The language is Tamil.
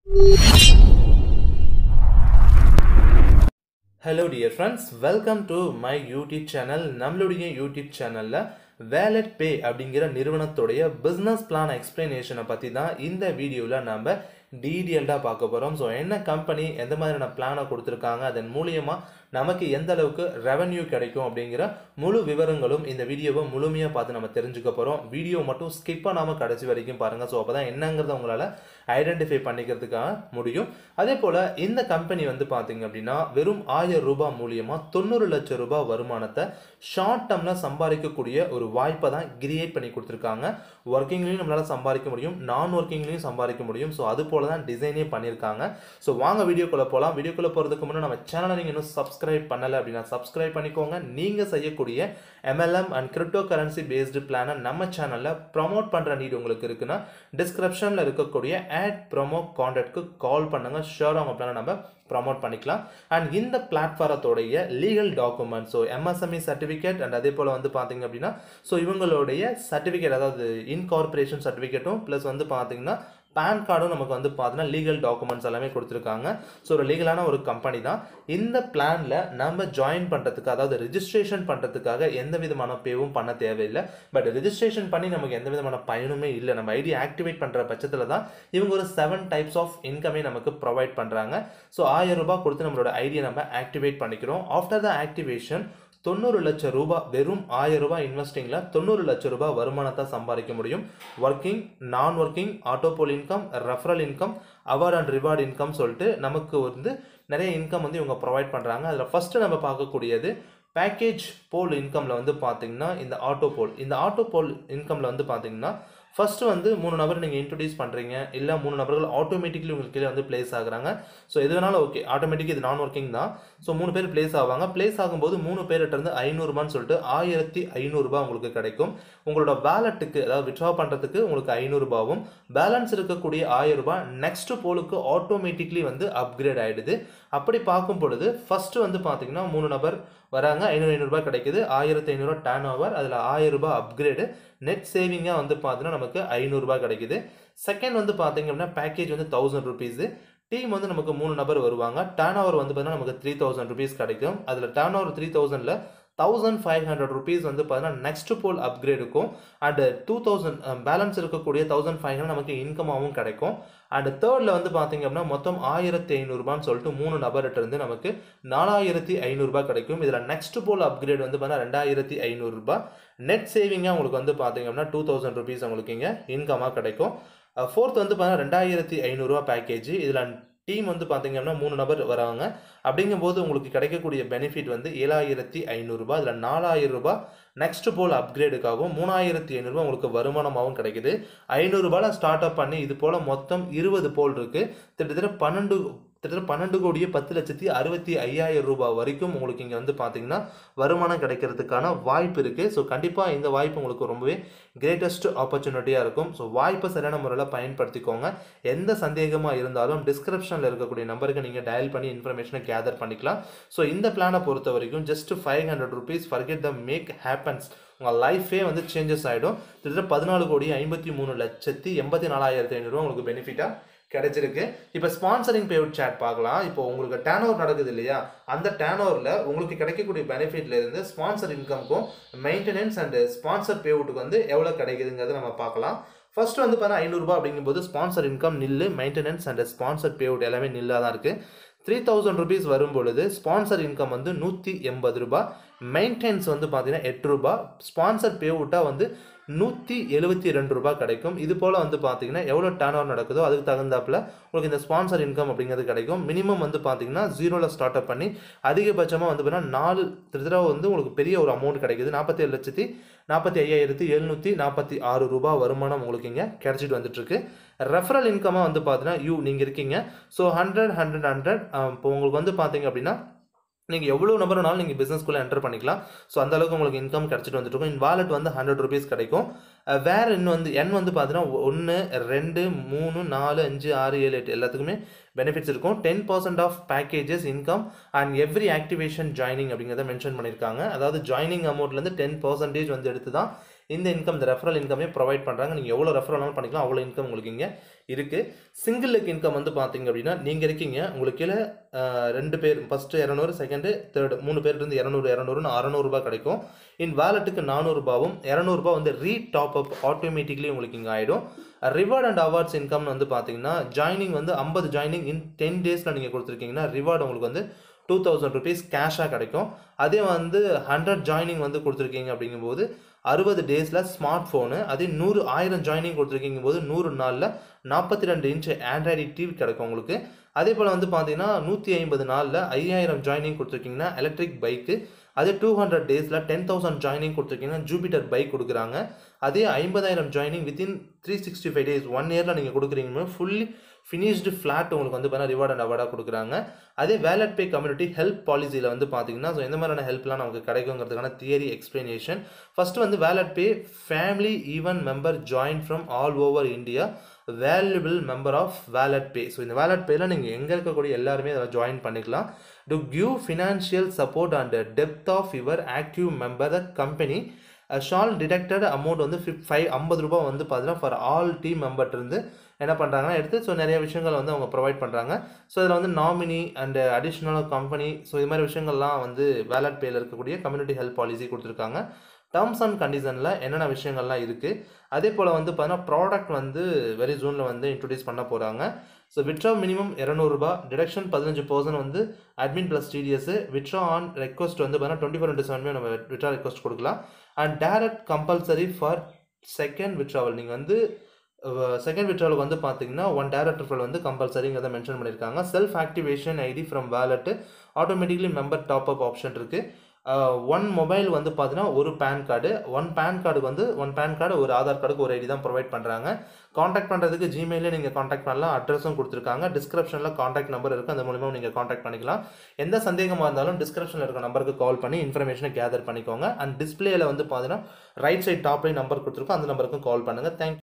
hello dear friends welcome to my YouTube channel நம்மளுடைய யூடியூப் சேனலில் வேலட் பே அப்படிங்கிற நிறுவனத்துடைய பிஸ்னஸ் பிளான் எக்ஸ்பிளனேஷனை பற்றி தான் இந்த வீடியோவில் நம்ம டீடெயில்டாக பார்க்க போகிறோம் ஸோ என்ன கம்பெனி எந்த மாதிரியான பிளானை கொடுத்துருக்காங்க அதன் மூலியமாக நமக்கு எந்த அளவுக்கு ரெவன்யூ கிடைக்கும் அப்படிங்கிற முழு விவரங்களும் இந்த வீடியோவை முழுமையாக பார்த்து நம்ம தெரிஞ்சுக்க போகிறோம் வீடியோ மட்டும் ஸ்கிப் பண்ணாமல் கடைசி வரைக்கும் பாருங்கள் ஸோ அப்போ தான் என்னங்கிறத உங்களால் ஐடென்டிஃபை பண்ணிக்கிறதுக்காக முடியும் அதே போல் இந்த கம்பெனி வந்து பார்த்தீங்க அப்படின்னா வெறும் ஆயிரம் ரூபாய் மூலியமாக தொண்ணூறு லட்சம் ரூபாய் வருமானத்தை ஷார்ட் டேர்மில் சம்பாதிக்கக்கூடிய ஒரு வாய்ப்பை தான் கிரியேட் பண்ணி கொடுத்துருக்காங்க ஒர்க்கிங்லேயும் நம்மளால் சம்பாதிக்க முடியும் நான் ஒர்க்கிங்லேயும் சம்பாதிக்க முடியும் ஸோ அது போல தான் டிசைனே பண்ணியிருக்காங்க ஸோ வாங்க வீடியோக்குள்ளே போகலாம் வீடியோக்குள்ளே போகிறதுக்கு முன்னாடி நம்ம சேனலை நீங்கள் இன்னும் சப்ஸ்கிரைப் பண்ணலை அப்படின்னா சப்ஸ்கிரைப் பண்ணிக்கோங்க நீங்கள் செய்யக்கூடிய MLM and crypto currency based பிளானை நம்ம சேனலில் ப்ரமோட் பண்ணுற நீட் உங்களுக்கு இருக்குன்னா டிஸ்கிரிப்ஷனில் இருக்கக்கூடிய ஆட் ப்ரொமோ கான்டாக்ட்க்கு கால் பண்ணுங்கள் ஷோர் அவங்க பிளானை நம்ம ப்ரமோட் பண்ணிக்கலாம் அண்ட் இந்த பிளாட்ஃபாரத்தோடைய legal document so MSME certificate and அதே போல் வந்து பார்த்தீங்க அப்படின்னா ஸோ இவங்களுடைய சர்டிஃபிகேட் அதாவது இன்கார்பரேஷன் சர்டிஃபிகேட்டும் ப்ளஸ் வந்து பார்த்தீங்கன்னா பேன் கார்டும் நமக்கு வந்து பார்த்தீங்கன்னா லீகல் டாக்குமெண்ட்ஸ் எல்லாமே கொடுத்துருக்காங்க ஸோ ஒரு லீகலான ஒரு கம்பெனி தான் இந்த பிளானில் நம்ம ஜாயின் பண்ணுறதுக்கு அதாவது ரிஜிஸ்ட்ரேஷன் பண்ணுறதுக்காக எந்த விதமான பேவும் பண்ண தேவையில்லை பட் ரிஜிஸ்ட்ரேஷன் பண்ணி நமக்கு எந்த விதமான பயனுமே இல்லை நம்ம ஐடி ஆக்டிவேட் பண்ணுற பட்சத்தில் தான் இவங்க ஒரு செவன் டைப்ஸ் ஆஃப் இன்கமே நமக்கு ப்ரொவைட் பண்ணுறாங்க ஸோ ஆயிரம் ரூபாய் கொடுத்து நம்மளோட ஐடியை நம்ம ஆக்டிவேட் பண்ணிக்கிறோம் ஆஃப்டர் த ஆக்டிவேஷன் தொண்ணூறு லட்சம் ரூபாய் வெறும் ஆயிரம் ரூபாய் இன்வெஸ்டிங்கில் தொண்ணூறு லட்சம் ரூபாய் வருமானத்தை சம்பாதிக்க முடியும் ஒர்க்கிங் நான் working autopool income referral income award and reward income சொல்லிட்டு நமக்கு வந்து நிறைய இன்கம் வந்து இவங்க ப்ரொவைட் பண்ணுறாங்க அதில் ஃபஸ்ட்டு நம்ம பார்க்கக்கூடியது பேக்கேஜ் போல் இன்கமில் வந்து பார்த்தீங்கன்னா இந்த ஆட்டோ போல் இந்த ஆட்டோ போல் இன்கமில் வந்து பார்த்தீங்கன்னா ஃபஸ்ட்டு வந்து மூணு நபர் நீங்கள் இன்ட்ரடியூஸ் பண்ணுறீங்க இல்லை மூணு நபர்கள் ஆட்டோமேட்டிக்லி உங்களுக்கு கீழே வந்து பிளேஸ் ஆகுறாங்க ஸோ எது வேணாலும் ஓகே ஆட்டோமேட்டிக் இது நான் ஒர்க்கிங் தான் ஸோ மூணு பேர் பிளேஸ் ஆவாங்க பிளேஸ் ஆகும்போது மூணு பேர்கிட்ட இருந்து ஐநூறுபான்னு சொல்லிட்டு ஆயிரத்தி ஐநூறுரூபா உங்களுக்கு கிடைக்கும் உங்களோட வேலட்டுக்கு அதாவது விட்ரா பண்ணுறதுக்கு உங்களுக்கு ஐநூறுபாவும் பேலன்ஸ் இருக்கக்கூடிய ஆயிரம் ரூபாய் நெக்ஸ்ட் போலுக்கு ஆட்டோமேட்டிக்லி வந்து அப்கிரேட் ஆகிடுது அப்படி பார்க்கும் பொழுது ஃபஸ்ட்டு வந்து பார்த்தீங்கன்னா மூணு நபர் வராங்க ஐநூறு ஐநூறுரூபா கிடைக்குது ஆயிரத்தி ஐநூறுரூவா டேர்ன் ஓவர் அதில் ஆயிரம் ரூபாய் அப்கிரேடு நெட் சேவிங்காக வந்து பார்த்தீங்கன்னா நமக்கு ஐநூறுரூபா கிடைக்குது செகண்ட் வந்து பார்த்தீங்க அப்படின்னா பேக்கேஜ் வந்து தௌசண்ட் ருபீஸு டீம் வந்து நமக்கு மூணு நபர் வருவாங்க டேர்ன் ஓவர் வந்து பார்த்தீங்கன்னா நமக்கு த்ரீ தௌசண்ட் ருபீஸ் கிடைக்கும் அதில் டேர்ன் ஓவர் த்ரீ தௌசண்டில் தௌசண்ட் ஃபைவ் ஹண்ட்ரட் ருபீஸ் வந்து பார்த்தீங்கன்னா நெக்ஸ்ட் போல் அப்கிரேடுக்கும் அண்ட் டூ தௌசண்ட் பேலன்ஸ் இருக்கக்கூடிய தௌசண்ட் ஃபைவ் ஹண்ட்ரட் நமக்கு இன்கமாகவும் கிடைக்கும் அண்ட் தேர்டில் வந்து பார்த்தீங்க அப்படின்னா மொத்தம் ஆயிரத்தி ஐநூறுரூபான்னு சொல்லிட்டு மூணு நபர்கிட்ட இருந்து நமக்கு நாலாயிரத்தி ஐநூறுரூபா கிடைக்கும் இதில் நெக்ஸ்ட் போல் அப்கிரேட் வந்து பார்த்தீங்கன்னா ரெண்டாயிரத்தி ஐநூறுரூபா நெட் சேவிங்காக உங்களுக்கு வந்து பார்த்தீங்க அப்படின்னா டூ தௌசண்ட் ருபீஸ் உங்களுக்கு இங்கே இன்கமாக கிடைக்கும் ஃபோர்த் வந்து பார்த்தீங்கன்னா ரெண்டாயிரத்தி ஐநூறுரூவா பேக்கேஜ் இதில் டீம் வந்து பார்த்தீங்க அப்படின்னா மூணு நபர் வராங்க அப்படிங்கும்போது உங்களுக்கு கிடைக்கக்கூடிய பெனிஃபிட் வந்து ஏழாயிரத்தி ஐநூறுரூபா இதில் நாலாயிரம் ரூபாய் நெக்ஸ்ட் போல் அப்கிரேடுக்காகவும் மூணாயிரத்தி ஐநூறுரூவா உங்களுக்கு வருமானமாகவும் கிடைக்குது ஐநூறுரூபாவில் ஸ்டார்ட் அப் பண்ணி இது போல் மொத்தம் இருபது போல் இருக்குது கிட்டத்தட்ட பன்னெண்டு கிட்டத்தட்ட பன்னெண்டு கோடியே பத்து லட்சத்தி அறுபத்தி ஐயாயிரம் ரூபாய் வரைக்கும் உங்களுக்கு இங்கே வந்து பார்த்தீங்கன்னா வருமானம் கிடைக்கிறதுக்கான வாய்ப்பு இருக்குது ஸோ கண்டிப்பாக இந்த வாய்ப்பு உங்களுக்கு ரொம்பவே கிரேட்டஸ்ட் ஆப்பர்ச்சுனிட்டியாக இருக்கும் ஸோ வாய்ப்பை சரியான முறையில் பயன்படுத்திக்கோங்க எந்த சந்தேகமாக இருந்தாலும் டிஸ்கிரிப்ஷனில் இருக்கக்கூடிய நம்பருக்கு நீங்கள் டயல் பண்ணி இன்ஃபர்மேஷனை கேதர் பண்ணிக்கலாம் ஸோ இந்த பிளானை பொறுத்த வரைக்கும் just five hundred rupees forget the make happens உங்கள் லைஃபே வந்து சேஞ்சஸ் ஆகிடும் கிட்டத்தட்ட பதினாலு கோடி ஐம்பத்தி மூணு லட்சத்தி எண்பத்தி நாலாயிரத்தி ஐநூறுரூவா உங்களுக்கு பெனிஃபிட்டாக கிடைச்சிருக்கு இப்போ ஸ்பான்சரிங் பேவுட் சேட் பார்க்கலாம் இப்போ உங்களுக்கு டேன் ஓவர் நடக்குது இல்லையா அந்த டேன் ஓவரில் உங்களுக்கு கிடைக்கக்கூடிய பெனிஃபிட்ல இருந்து ஸ்பான்சர் இன்கம்க்கும் மெயின்டெனன்ஸ் அண்ட் ஸ்பான்சர் பேவுட்டுக்கு வந்து எவ்வளோ கிடைக்குதுங்கிறத நம்ம பார்க்கலாம் ஃபர்ஸ்ட் வந்து பார்த்தா ஐநூறுரூபா அப்படிங்கும்போது sponsor income nil maintenance and sponsor payout எல்லாமே நில்லாக தான் இருக்குது த்ரீ தௌசண்ட் ருபீஸ் வரும் பொழுது ஸ்பான்சர் இன்கம் வந்து நூற்றி எண்பது ரூபாய் மெயின்டெனன்ஸ் வந்து பார்த்தீங்கன்னா எட்டு ரூபாய் ஸ்பான்சர் பேவுட்டாக வந்து நூற்றி எழுபத்தி ரெண்டு ரூபாய் கிடைக்கும் இது போல் வந்து பார்த்தீங்கன்னா எவ்வளோ டேர்ன் ஓவர் நடக்குதோ அதுக்கு தகுந்தாப்பில் உங்களுக்கு இந்த ஸ்பான்சர் இன்கம் அப்படிங்கிறது கிடைக்கும் மினிமம் வந்து பார்த்தீங்கன்னா ஜீரோவில் ஸ்டார்ட் அப் பண்ணி அதிகபட்சமாக வந்து பார்த்தீங்கன்னா நாலு தடவை வந்து உங்களுக்கு பெரிய ஒரு அமௌண்ட் கிடைக்குது நாற்பத்தி ஏழு லட்சத்தி நாற்பத்தி ஐயாயிரத்தி எழுநூற்றி நாற்பத்தி ஆறு ரூபாய் வருமானம் உங்களுக்கு இங்கே கிடச்சிட்டு வந்துட்டுருக்கு ரெஃபரல் இன்கமாக வந்து பார்த்தீங்கன்னா யூ நீங்கள் இருக்கீங்க ஸோ ஹண்ட்ரட் ஹண்ட்ரட் ஹண்ட்ரட் இப்போ உங்களுக்கு வந்து பார்த்தீங்க அப்படின்னா நீங்கள் எவ்வளோ நம்பர் வேணாலும் நீங்கள் பிஸ்னஸ்க்குள்ளே என்டர் பண்ணிக்கலாம் ஸோ அந்த அளவுக்கு உங்களுக்கு இன்கம் கிடச்சிட்டு வந்துட்டு இருக்கும் இன் வாலெட் வந்து ஹண்ட்ரட் ருபீஸ் கிடைக்கும் வேறு இன்னும் வந்து என் வந்து பார்த்தீங்கன்னா ஒன்று ரெண்டு மூணு நாலு அஞ்சு ஆறு ஏழு எட்டு எல்லாத்துக்குமே பெனிஃபிட்ஸ் இருக்கும் ten percent of packages income and every activation joining அப்படிங்கிறத மென்ஷன் பண்ணியிருக்காங்க அதாவது ஜாயினிங் அமௌண்ட்லேருந்து டென் பர்சன்டேஜ் வந்து எடுத்து தான் இந்த இன்கம் இந்த ரெஃபரல் இன்கமே ப்ரொவைட் பண்ணுறாங்க நீங்கள் எவ்வளோ ரெஃபரல் வேணாலும் பண்ணிக்கலாம் அவ்வளோ இன்கம் உங்களுக்கு இங்கே இருக்குது சிங்கிள் லெக் இன்கம் வந்து பார்த்தீங்க அப்படின்னா நீங்கள் இருக்கீங்க உங்களுக்கு கீழே அஹ், ரெண்டு பேர் ஃபஸ்ட்டு இரநூறு செகண்டு தேர்டு மூணு பேர் இருந்து இரநூறு இரநூறுன்னு அறநூறுபா கிடைக்கும் இன் வேலெட்டுக்கு நானூறுபாவும் இரநூறுபா வந்து ரீ டாப் அப் ஆட்டோமேட்டிக்லி உங்களுக்கு இங்கே ஆகிடும் ரிவார்ட் அண்ட் அவார்ட்ஸ் இன்கம்னு வந்து பார்த்தீங்கன்னா ஜாயினிங் வந்து ஐம்பது ஜாயினிங் இன் டென் டேஸில் நீங்கள் கொடுத்துருக்கீங்கன்னா ரிவார்டு உங்களுக்கு வந்து டூ தௌசண்ட் ருபீஸ் கேஷாக கிடைக்கும் அதே வந்து ஹண்ட்ரட் ஜாயினிங் வந்து கொடுத்துருக்கீங்க அப்படிங்கும்போது அறுபது டேஸில் ஸ்மார்ட் ஃபோனு அதே நூறு ஆயிரம் ஜாயினிங் கொடுத்துருக்கீங்க போது நூறு நாளில் நாற்பத்தி ரெண்டு இன்ச் ஆண்ட்ராய்டு டிவி கிடைக்கும் உங்களுக்கு அதே போல் வந்து பார்த்தீங்கன்னா நூற்றி ஐம்பது நாளில் ஐயாயிரம் ஜாயினிங் கொடுத்துருக்கீங்கன்னா எலக்ட்ரிக் பைக்கு அதே டூ ஹண்ட்ரட் டேஸில் டென் தௌசண்ட் ஜாயினிங் கொடுத்துருக்கீங்கன்னா ஜூபிட்டர் பைக் கொடுக்குறாங்க அதே ஐம்பதாயிரம் joining within three sixty five days one இயரில் நீங்கள் கொடுக்குறீங்க ஃபுல்லி ஃபினிஷ்டு ஃப்ளாட் உங்களுக்கு வந்து பார்த்தீங்கன்னா ரிவார்ட் அண்ட் அவார்டாக கொடுக்குறாங்க அதே வேலட் பே கம்யூனிட்டி ஹெல்ப் பாலிசியில் வந்து பார்த்தீங்கன்னா ஸோ எந்த மாதிரியான ஹெல்ப்லாம் நமக்கு கிடைக்குங்கிறதுக்கான தியரி எக்ஸ்பிளனேஷன் ஃபஸ்ட்டு வந்து Wallet Pay family even member join from all over India valuable member of Wallet Pay so இந்த வேலட் பேல நீங்கள் எங்கே இருக்கக்கூடிய எல்லாருமே அதில் ஜாயின் பண்ணிக்கலாம் to give financial support and depth of your active member the company shall detected amount வந்து ஃபிஃப் ஃபைவ் ஐம்பது ரூபாய் வந்து பார்த்தீங்கன்னா ஃபார் ஆல் டீம் மெம்பர்ட்டிருந்து என்ன பண்ணுறாங்கன்னா எடுத்து ஸோ நிறைய விஷயங்கள் வந்து அவங்க ப்ரொவைட் பண்ணுறாங்க ஸோ இதில் வந்து nominee and additional company so இது மாதிரி விஷயங்கள்லாம் வந்து வேலட் பேயில் இருக்கக்கூடிய கம்யூனிட்டி ஹெல்ப் பாலிசி கொடுத்துருக்காங்க டேர்ம்ஸ் அண்ட் கண்டிஷனில் என்னென்ன விஷயங்கள்லாம் இருக்குது அதே போல் வந்து பார்த்தீங்கன்னா ப்ராடக்ட் வந்து வெரி ஜூனில் வந்து இன்ட்ரடியூஸ் பண்ண போகிறாங்க ஸோ விட்ரா மினிமம் இரநூறுபா டிடக்ஷன் பதினஞ்சு பர்சன்ட் வந்து admin plus TDS withdraw on request வந்து பார்த்தீங்கன்னா டுவெண்ட்டி ஃபோர் இன்ட்டு செவன்மே நம்ம விட்ரா ரெக்வஸ்ட் கொடுக்கலாம் and direct compulsory for second withdrawal நீங்கள் வந்து செகண்ட் விட்ராவலுக்கு வந்து பார்த்தீங்கன்னா ஒன் டேரக்ட் ரிஃபரல் வந்து கம்பல்சரிங்கிறத மென்ஷன் பண்ணியிருக்காங்க self activation ID from wallet automatically member top up option இருக்குது ஒன் மொபைல் வந்து பார்த்தீங்கன்னா ஒரு பேன் கார்டு ஒன் பேன் கார்டுக்கு வந்து ஒன் பேன் கார்டு ஒரு ஆதார் கார்டுக்கு ஒரு ஐடி தான் ப்ரொவைட் பண்ணுறாங்க காண்டாக்ட் பண்ணுறதுக்கு ஜிமெயிலே நீங்கள் காண்டாக்ட் பண்ணலாம் அட்ரஸும் கொடுத்துருக்காங்க டிஸ்கிரிப்ஷனில் காண்டாக்ட் நம்பர் இருக்குது அந்த மூலிமா நீங்கள் காண்டாக்ட் பண்ணிக்கலாம் எந்த சந்தேகமாக இருந்தாலும் டிஸ்கிரிப்ஷனில் இருக்க நம்பருக்கு கால் பண்ணி இன்ஃபர்மேஷனை கேதர் பண்ணிக்கோங்க அண்ட் டிஸ்பிளேல வந்து பார்த்தீங்கன்னா ரைட் சைட் டாப்லேயும் நம்பர் கொடுத்துருக்கோம் அந்த நம்பருக்கும் கால் பண்ணுங்கள் தேங்க்